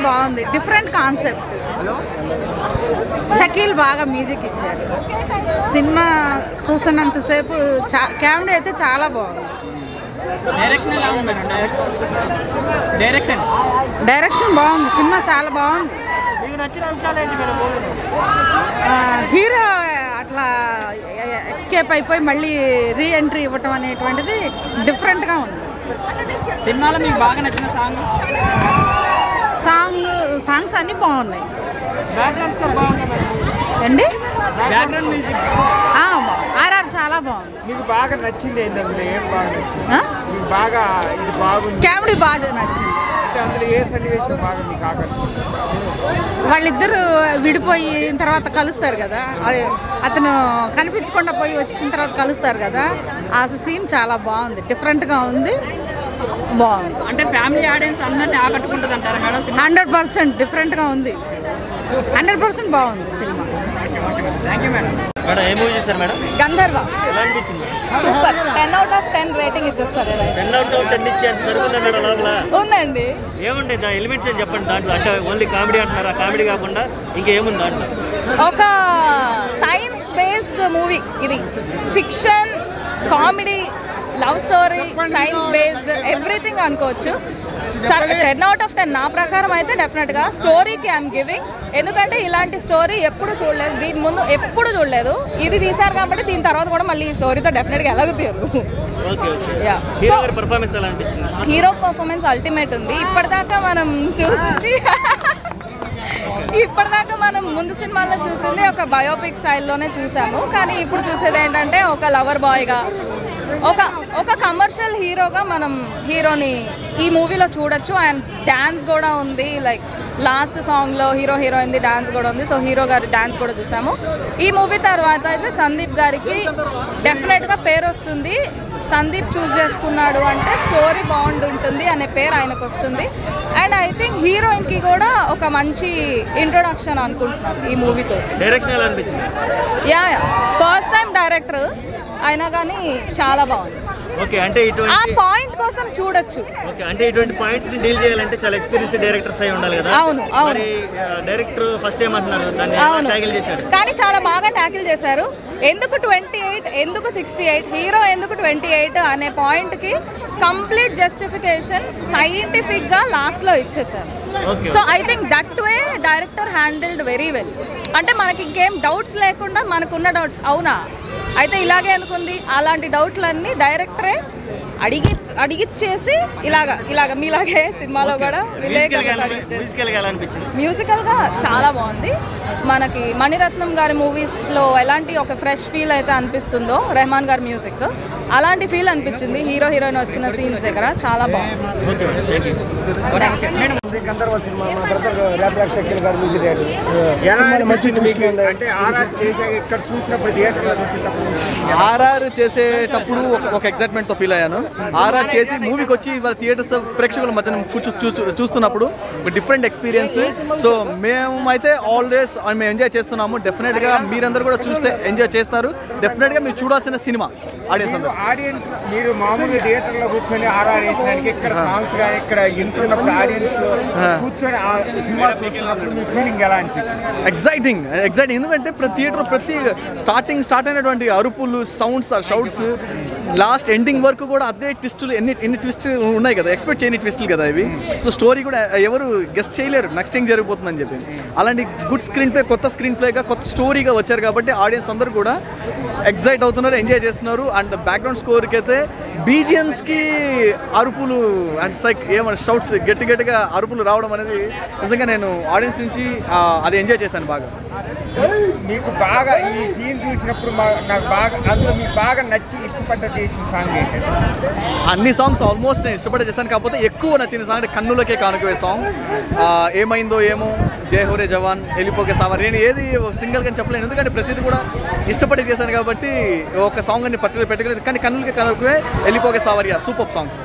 బాగుంది different concept Shakeel బాగా music ఇచ్చారు సినిమా చూస్తున్నంతసేపు చా కామెడీ అయితే చాలా బాగుంది డైరెక్షన్ ఎలా ఉంది డైరెక్షన్ డైరెక్షన్ బాగుంది సినిమా చాలా బాగుంది మీకు నచ్చిన అంశాలు ఏంటి మేడం మూవీలో ఆ, హీరో అట్లా ఎస్కేప్ అయిపోయి మళ్ళీ రీ ఎంట్రీ ఇవ్వటం అనేటువంటిది డిఫరెంట్గా ఉంది సినిమాలో మీకు బాగా నచ్చిన సాంగ్ సాంగ్ సాంగ్స్ అన్నీ బాగున్నాయి బ్యాక్గ్రౌండ్ స్కోర్ బాగుంది మేడం అండి బ్యాక్గ్రౌండ్ మ్యూజిక్ ఆర్ఆర్ చాలా బాగుంది మీకు బాగా నచ్చింది ఏంటి అందులో ఏం బాగా నచ్చింది ఆ? మీకు బాగా ఇది బాగుంది కామెడీ బాగా నచ్చింది అంటే అందులో ఏ సన్నివేశం బాగా మీకు ఆకర్షించింది వాళ్ళిద్దరు విడిపోయిన తర్వాత కలుస్తారు కదా అది అతను కనిపించకుండా పోయి వచ్చిన తర్వాత కలుస్తారు కదా ఆ సీన్ చాలా బాగుంది డిఫరెంట్గా ఉంది బాగుంది అంటే ఫ్యామిలీ ఆడియన్స్ అందరినీ ఆకట్టుకుంటుంది అంటారా మేడం సినిమా హండ్రెడ్ పర్సెంట్ డిఫరెంట్గా ఉంది హండ్రెడ్ పర్సెంట్ బాగుంది cinema thank you madam madam ఏ మూవీ చేశారు మేడం గంధర్వ ఎలా అనిపించింది super ten out of ten rating ఇచ్చేస్తారు ఇలా. టెన్ అవుట్ ఆఫ్ టెన్ ఇచ్చి అంత సరుకుందా మేడం లోపల ఉందండి ఏముంటాయి దా ఎలిమెంట్స్ ఏం చెప్పండి దాంట్లో అంటే ఓన్లీ కామెడీ అంటున్నారా కామెడీ కాకుండా ఇంకేముంది దాంట్లో ఒక సైన్స్ బేస్డ్ మూవీ ఇది fiction comedy love story science based everything అనుకోవచ్చు టెన్ అవుట్ ఆఫ్ టెన్ నా ప్రకారం అయితే డెఫినెట్గా స్టోరీకి ఐఎమ్ గివింగ్ ఎందుకంటే ఇలాంటి స్టోరీ ఎప్పుడు చూడలేదు దీని ముందు ఎప్పుడు చూడలేదు ఇది తీశారు కాబట్టి దీని తర్వాత కూడా మళ్ళీ ఈ స్టోరీతో డెఫినెట్గా ఎలాగో తీరు okay okay ya hero so గారి పర్ఫార్మెన్స్ ఎలా అనిపించింది హీరో పర్ఫార్మెన్స్ అల్టిమేట్ ఉంది ఇప్పటిదాకా మనం చూసింది ఇప్పటిదాకా మనం ముందు సినిమాల్లో చూసింది ఒక బయోపిక్ స్టైల్లోనే చూసాము కానీ ఇప్పుడు చూసేది ఏంటంటే ఒక లవర్ బాయ్గా ఒక ఒక కమర్షియల్ హీరోగా మనం హీరోని ఈ మూవీలో చూడొచ్చు అండ్ డ్యాన్స్ కూడా ఉంది లైక్ లాస్ట్ సాంగ్లో హీరో హీరోయిన్ది డ్యాన్స్ కూడా ఉంది సో హీరో గారి డ్యాన్స్ కూడా చూసాము ఈ మూవీ తర్వాత అయితే సందీప్ గారికి డెఫినెట్గా పేరు వస్తుంది సందీప్ చూస్ చేసుకున్నాడు అంటే స్టోరీ బాగుంటుంది అనే పేరు ఆయనకు వస్తుంది అండ్ ఐ థింక్ హీరోయిన్కి కూడా ఒక మంచి ఇంట్రొడక్షన్ అనుకుంటున్నాను ఈ మూవీతో డైరెక్షన్ ఎలా అనిపించింది ya ya first time director అయినా కానీ చాలా బాగుంది ఓకే అంటే ఆ ఇటువంటి పాయింట్ కోసం చూడొచ్చు ఓకే అంటే ఇటువంటి పాయింట్స్ ని డీల్ చేయాలంటే చాలా ఎక్స్పీరియన్స్ డైరెక్టర్స్ అయి ఉండాలి కదా అవును, అవును. మరి డైరెక్టర్ ఫస్ట్ టైం అంటున్నారు దాన్ని అవును ట్యాగిల్ చేశాడు కానీ చాలా బాగా ట్యాకిల్ చేశారు ఎందుకు ట్వంటీ ఎయిట్ ఎందుకు సిక్స్టీ ఎయిట్ హీరో ఎందుకు ట్వంటీ ఎయిట్ అనే పాయింట్కి కంప్లీట్ జస్టిఫికేషన్ సైంటిఫిక్గా లాస్ట్లో ఇచ్చేసారు Okay. So I think that way director handled very well అంటే మనకి ఇంకేం డౌట్స్ లేకుండా మనకున్న డౌట్స్ అవునా అయితే ఇలాగే ఎందుకుంది అలాంటి డౌట్లన్నీ డైరెక్టరే అడిగి అడిగిచ్చేసి ఇలాగా ఇలాగ మీలాగే సినిమాలో కూడా విలేకరులతో అడిగిచ్చేసి మ్యూజికల్ గా ఎలా అనిపించింది మ్యూజికల్గా చాలా బాగుంది మనకి మణిరత్నం గారి మూవీస్లో ఎలాంటి ఒక ఫ్రెష్ ఫీల్ అయితే అనిపిస్తుందో రెహమాన్ గారి మ్యూజిక్ అలాంటి ఫీల్ అనిపించింది హీరో హీరోయిన్ వచ్చిన సీన్స్ దగ్గర చాలా బాగుంది ఓకే థ్యాంక్ యూ ఇది గంధర్వ సినిమా మా బ్రదర్ ర్యాప్ రాక్ షకీల్ గారు మ్యూజిక్ డైరెక్టర్ ఎలా సినిమాలో మంచి అనిపించింది ట్విస్ట్ మీకు? ఉంది అంటే ఆర్ఆర్ చేసాక ఇక్కడ చూసినప్పుడు థియేటర్లో చూసేటప్పుడు ఆర్ఆర్ చేసేటప్పుడు ఒక- ఒక ఎగ్జైట్మెంట్తో ఫీల్ అయ్యాను ఆర్ఆర్ చేసి మూవీకి వచ్చి వాళ్ళ థియేటర్స్ ప్రేక్షకుల మధ్య కూర్చు చూ- చూస్తున్నప్పుడు ఒక డిఫరెంట్ ఎక్స్పీరియన్స్ సో మేము అయితే ఆల్వేస్ మేము ఎంజాయ్ చేస్తున్నాము డెఫినెట్గా మీరందరూ కూడా చూస్తే ఎంజాయ్ చేస్తారు డెఫినెట్గా మీరు చూడాల్సిన సినిమా ఆడియన్స్ అందరూ ఆడియన్స్ మీరు మామూలుగా థియేటర్లో కూర్చొని ఆర్ఆర్ వేసడానికి ఇక్కడ సాంగ్స్ కానీ ఇక్కడ వింటున్నప్పుడు ఆడియన్స్ లో కూర్చొని ఆ సినిమా చూస్తున్నప్పుడు మీ ఫీలింగ్ ఎలా అనిపించింది ఎగ్జైటింగ్ ఎగ్జైటింగ్ ఎందుకంటే ప్రతి థియేటర్ ప్రతి స్టార్టింగ్ స్టార్ట్ అయినటువంటి అరుపులు సౌండ్స్ ఆ షౌట్స్ లాస్ట్ ఎండింగ్ వరకు కూడా అదే ట్విస్టులు ఎన్ని ఎన్ని ట్విస్ట్ ఉన్నాయి కదా ఎక్స్పెక్ట్ చేయని ట్విస్టులు కదా ఇవి సో స్టోరీ కూడా ఎవరు గెస్ట్ చేయలేరు నెక్స్ట్ ఏం జరిగిపోతుందని చెప్పి అలాంటి గుడ్ స్క్రీన్ ప్లే కొత్త స్క్రీన్ ప్లేగా కొత్త స్టోరీగా వచ్చారు కాబట్టి ఆడియన్స్ అందరూ కూడా ఎగ్జైట్ అవుతున్నారు ఎంజాయ్ చేస్తున్నారు అండ్ బ్యాక్గ్రౌండ్ స్కోర్కి అయితే బీజిఎమ్స్కి అరుపులు అండ్ సైక్ ఏమన్నా షౌట్స్ గట్టి గట్టిగా అరుపులు రావడం అనేది నిజంగా నేను ఆడియన్స్ నుంచి ఆ, అది ఎంజాయ్ చేశాను బాగా మీకు బాగా ఈ సీన్ చూసినప్పుడు మా- నాకు బాగా అందులో మీకు బాగా నచ్చి ఇష్టపడ్డ చేసిన సాంగ్ ఏంటంటే అన్ని సాంగ్స్ ఆల్మోస్ట్ నేను ఇష్టపడే చేశాను కాకపోతే ఎక్కువ నచ్చిన సాంగ్ అంటే కన్నులకే కానుకవే సాంగ్ ఆ, ఏమైందో ఏమో జై హోరే జవాన్ వెళ్ళిపోకే సావర్ నేను ఏది సింగిల్గా చెప్పలేను ఎందుకంటే ప్రతిదీ కూడా ఇష్టపడి చేశాను కాబట్టి ఒక సాంగ్ అని పర్టికులర్ పెట్టగలేదు కానీ కన్నులకే కానుకవే వెళ్ళిపోకే సావరియా సూపర్ సాంగ్స్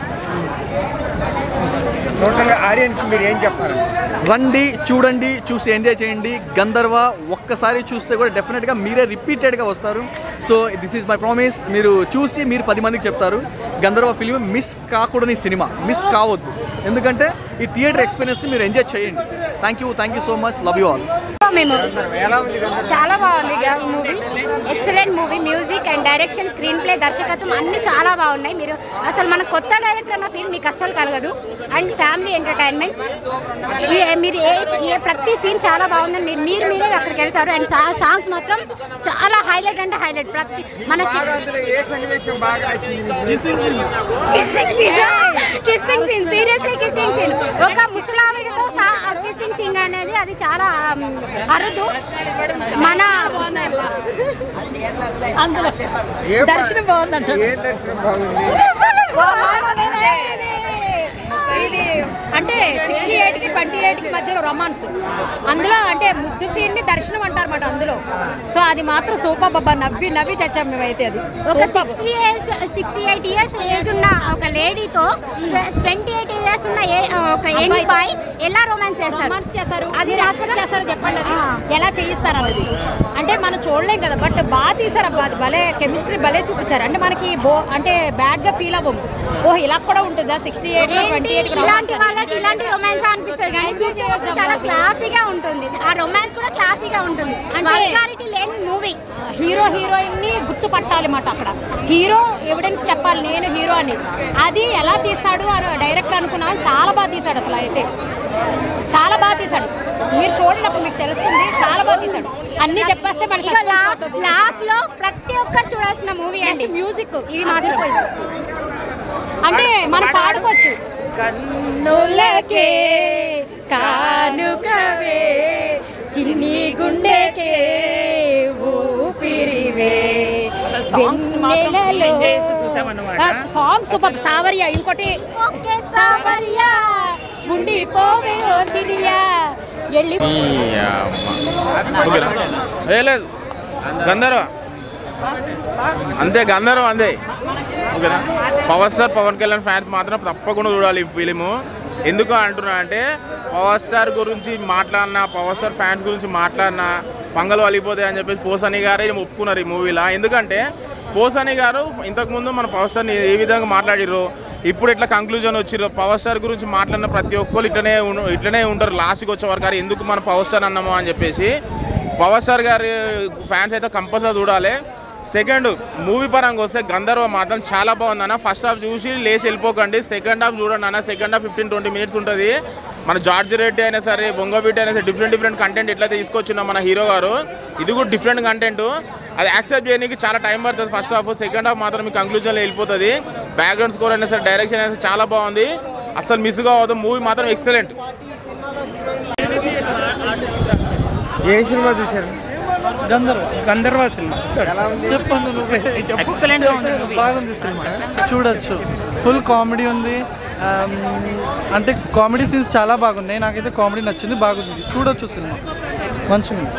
టోటల్గా ఆడియన్స్కి మీరు ఏం చెప్పారు రండి చూడండి చూసి ఎంజాయ్ చేయండి గంధర్వ ఒక్కసారి చూస్తే కూడా డెఫినెట్గా మీరే రిపీటెడ్గా వస్తారు so this is my promise మీరు చూసి మీరు పది మందికి చెప్తారు గంధర్వ ఫిలిం మిస్ కాకూడని సినిమా మిస్ కావద్దు ఎందుకంటే ఈ థియేటర్ ఎక్స్పీరియన్స్ని మీరు ఎంజాయ్ చేయండి thank you thank you so much love you all మేము చాలా బాగుంది movie excellent movie music and direction screenplay దర్శకత్వం అన్ని చాలా బాగున్నాయి మీరు అసలు మన కొత్త డైరెక్టర్ అన్న ఫీల్ మీకు అస్సలు కలగదు అండ్ ఫ్యామిలీ ఎంటర్టైన్మెంట్ మీరు ఏ ఏ ప్రతి సీన్ చాలా బాగుందని మీరు మీరు మీరే అక్కడికి వెళ్తారు అండ్ సాంగ్స్ మాత్రం చాలా హైలైట్ అంటే హైలైట్ ప్రతి మన బాగా అందులో ఏ సన్నివేశం బాగా నచ్చింది kissing scene kissing scene seriously kissing scene ఒక ముసలావిడతో కిస్సింగ్ సీన్ అనేది అది చాలా um, అరుదు మన ఏ దర్శనం బాగుందంట ఏ దర్శనం బాగుంది ఇది అంటే సిక్స్టీ ఎయిట్కి ట్వంటీ ఎయిట్కి మధ్యలో రొమాన్స్ అందులో అంటే ముద్దు సీన్ని దర్శనం అంటారు మాట అందులో సో అది మాత్రం సూపర్ బాబా నవ్వి నవ్వి చచ్చాం మేమైతే అది ఒక sixty years sixty eight years age ఉన్న ఒక లేడీతో ట్వంటీ ఎయిట్ ఇయర్స్ ఉన్న ఏ- ఒక యంగ్ బాయ్ ఎలా రొమాన్స్ చేస్తారు రొమాన్స్ చేస్తారు అది అది మాత్రం- చేస్తారు చెప్పండి అది ఎలా చేయిస్తారు అన్నది అంటే మనం చూడలేం కదా బట్ బాగా తీసారు అబ్బా అది భలే కెమిస్ట్రీ భలే చూపించారు అంటే మనకి బో అంటే బ్యాడ్ గా ఫీల్ అవ్వము ఓ ఇలా కూడా ఉంటుందా సిక్స్టీ ఎయిట్ ఏంటి ట్వంటీ ఎయిట్ ఇలాంటి వాళ్ళకి ఇలాంటి రొమాన్స్ అనిపిస్తుంది కానీ చూస్తే మాత్రం చాలా క్లాసీగా ఉంటుంది ఆ రొమాన్స్ కూడా క్లాసీగా ఉంటుంది అంటే- వల్గారిటీ లేని మూవీ హీరో హీరోయిన్ ని గుర్తుపట్టాలి మాట అక్కడ హీరో ఎవిడెన్స్ చెప్పాలి నేను హీరో అని అది ఎలా తీస్తాడు అని డైరెక్టర్ అనుకున్నాను చాలా బాగా తీశాడు అసలు అయితే చాలా బాగా తీశాడు మీరు చూడండి అప్పుడు మీకు తెలుస్తుంది చాలా బాగా తీశాడు అన్ని చెప్పేస్తే మన ఇక లాస్ట్ లాస్ట్ లో ప్రతి ఒక్కరు చూడాల్సిన మూవీ అండి మ్యూజిక్ ఇది మాత్రం అంటే మనం పాడుకోవచ్చు కన్నులకే కానుకవే చిన్ని గుండెకే ఊపిరివే వెన్నెలలో సాంగ్ సూపర్ సావరియ ఇంకోటి ఓకే సావరియ ఉండిపోవే ఓ తినియా వెళ్ళి ఓకేనా ఏ లేదు గంధర్వ అంతే గంధర్వ అంతే ఓకేనా power star Pawan Kalyan fans మాత్రం తప్పకుండా చూడాలి ఈ ఫిలిము ఎందుకు అంటున్నా అంటే పవర్ స్టార్ గురించి మాట్లాడినా పవర్ స్టార్ ఫ్యాన్స్ గురించి మాట్లాడినా పంగలు వలిపోతాయి అని చెప్పేసి పోసని గారే ఒప్పుకున్నారు ఈ మూవీలో ఎందుకంటే పోసని గారు ఇంతకుముందు మన పవర్ స్టార్ని ఏ విధంగా మాట్లాడిర్రు ఇప్పుడు ఇట్లా కంక్లూజన్ వచ్చిర్రు పవర్ స్టార్ గురించి మాట్లాడిన ప్రతి ఒక్కరు ఇట్లనే ఉన్- ఇట్లనే ఉంటారు లాస్ట్కి వచ్చే వరకు "అరే, ఎందుకు మన పవర్ స్టార్ అన్నాము అని చెప్పేసి పవర్ స్టార్ గారి ఫ్యాన్స్ అయితే కంపల్సరీ చూడాలి సెకండ్ మూవీ పరంగా వస్తే గంధర్వ మాత్రం చాలా బాగుంది అన్న ఫస్ట్ హాఫ్ చూసి లేచి వెళ్ళిపోకండి సెకండ్ హాఫ్ చూడండి అన్న second half fifteen twenty minutes ఉంటుంది మన జార్జ్ రెడ్డి అయినా సరే బొంగబిడ్డి అయినా సరే డిఫరెంట్ డిఫరెంట్ కంటెంట్ ఎట్లయితే తీసుకొచ్చినా మన హీరో గారు ఇది కూడా డిఫరెంట్ కంటెంట్ అది యాక్సెప్ట్ చేయడానికి చాలా టైం పడుతుంది ఫస్ట్ హాఫ్ సెకండ్ హాఫ్ మాత్రం మీ కంక్లూజన్లో వెళ్ళిపోతుంది బ్యాక్గ్రౌండ్ స్కోర్ అయినా సరే డైరెక్షన్ అయినా సరే చాలా బాగుంది అసలు మిస్ కావద్దు మూవీ మాత్రం ఎక్సలెంట్ ఏ సినిమా చూశారు గంధర్వ గంధర్వ సినిమా చెప్పండి నువ్వే ఎక్సలెంట్ గా ఉంది movie. బాగుంది సినిమా చూడొచ్చు ఫుల్ కామెడీ ఉంది ఆమ్, అంటే కామెడీ సీన్స్ చాలా బాగున్నాయి నాకైతే కామెడీ నచ్చింది బాగుంది చూడొచ్చు సినిమా మంచిగా ఉంది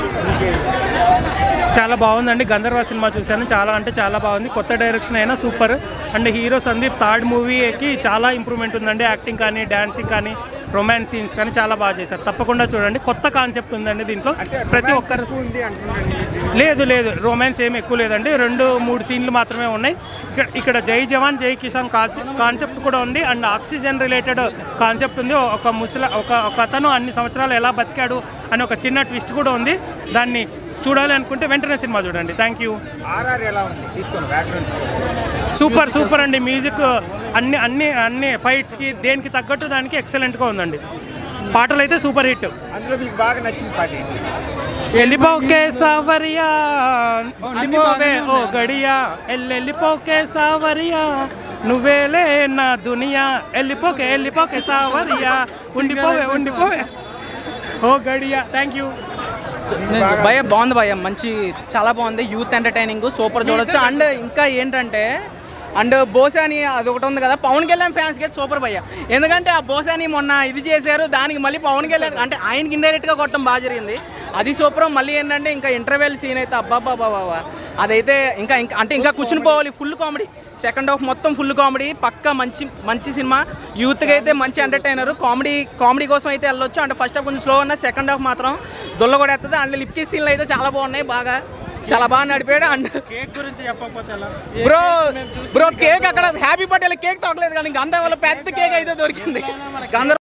చాలా బాగుందండి గంధర్వ సినిమా చూశాను చాలా అంటే చాలా బాగుంది కొత్త డైరెక్షన్ అయినా super and hero Sandeep third మూవీకి చాలా ఇంప్రూవ్మెంట్ ఉందండి యాక్టింగ్ కానీ డాన్సింగ్ కానీ రొమాన్స్ సీన్స్ కానీ చాలా బాగా చేశారు తప్పకుండా చూడండి కొత్త కాన్సెప్ట్ ఉందండి దీంట్లో ప్రతి ఒక్కరు ఉంది అంటున్నాను లేదు లేదు రొమాన్స్ ఏమి ఎక్కువ లేదండి రెండు మూడు సీన్లు మాత్రమే ఉన్నాయి ఇక్కడ ఇక్కడ జై జవాన్ జై కిసాన్ కాన్సెప్ట్ కూడా ఉంది అండ్ ఆక్సిజన్ రిలేటెడ్ కాన్సెప్ట్ ఉంది ఒక ముసల ఒక ఒక అతను అన్ని సంవత్సరాలు ఎలా బతికాడు అని ఒక చిన్న ట్విస్ట్ కూడా ఉంది దాన్ని చూడాలి అనుకుంటే వెంటనే సినిమా చూడండి థ్యాంక్ యూ ఆర్ఆర్ ఎలా ఉంది తీసుకోండి బ్యాక్గ్రౌండ్ సూపర్ సూపర్ అండి మ్యూజిక్ అన్ని అన్ని అన్ని ఫైట్స్కి దేనికి తగ్గట్టు దానికి ఎక్సలెంట్గా ఉందండి పాటలు అయితే సూపర్ హిట్ అందులో మీకు బాగా నచ్చిన పాట ఏంటి వెళ్ళిపోకే సావరియా ఉండిపోవే ఓ గడియా ఎల్లెళ్ళిపోకే సావరియా నువ్వేలే నా దునియా వెళ్ళిపోకే వెళ్ళిపోకే సావరియా ఉండిపోవే ఉండిపోవే ఓ గడియా థ్యాంక్ యూ భయ బాగుంది భయ మంచి చాలా బాగుంది యూత్ ఎంటర్టైనింగ్ సూపర్ చూడొచ్చు అండ్ ఇంకా ఏంటంటే అండ్ బోసాని అది ఒకటి ఉంది కదా పవన్ కళ్యాణ్ ఫ్యాన్స్కి అయితే సూపర్ భయ్య ఎందుకంటే ఆ బోసాని మొన్న ఇది చేశారు దానికి మళ్ళీ పవన్ కళ్యాణ్ అంటే ఆయనకి ఇండైరెక్ట్గా కొట్టడం బాగా జరిగింది అది సూపర్ మళ్ళీ ఏంటంటే ఇంకా ఇంటర్వెల్ సీన్ అయితే అబ్బాబ్బా బాబా అదైతే ఇంకా ఇంకా అంటే ఇంకా కూర్చుని పోవాలి ఫుల్ కామెడీ సెకండ్ హాఫ్ మొత్తం ఫుల్ కామెడీ పక్క మంచి మంచి సినిమా యూత్కి అయితే మంచి ఎంటర్టైనర్ కామెడీ కామెడీ కోసం అయితే వెళ్ళొచ్చు అంటే ఫస్ట్ హాఫ్ కొంచెం స్లో ఉన్న సెకండ్ హాఫ్ మాత్రం దొల్ల కూడా ఎత్తది అండ్ లిప్ కిస్ సీన్లు అయితే చాలా బాగున్నాయి బాగా చాలా బాగా నడిపాడు అండ్ కేక్ గురించి చెప్పకపోతే ఎలా బ్రో బ్రో కేక్ అక్కడ హ్యాపీ బర్త్డే కేక్ తొక్కలేదు కానీ గంధ వల్ల పెద్ద కేక్ అయితే దొరికింది గంధ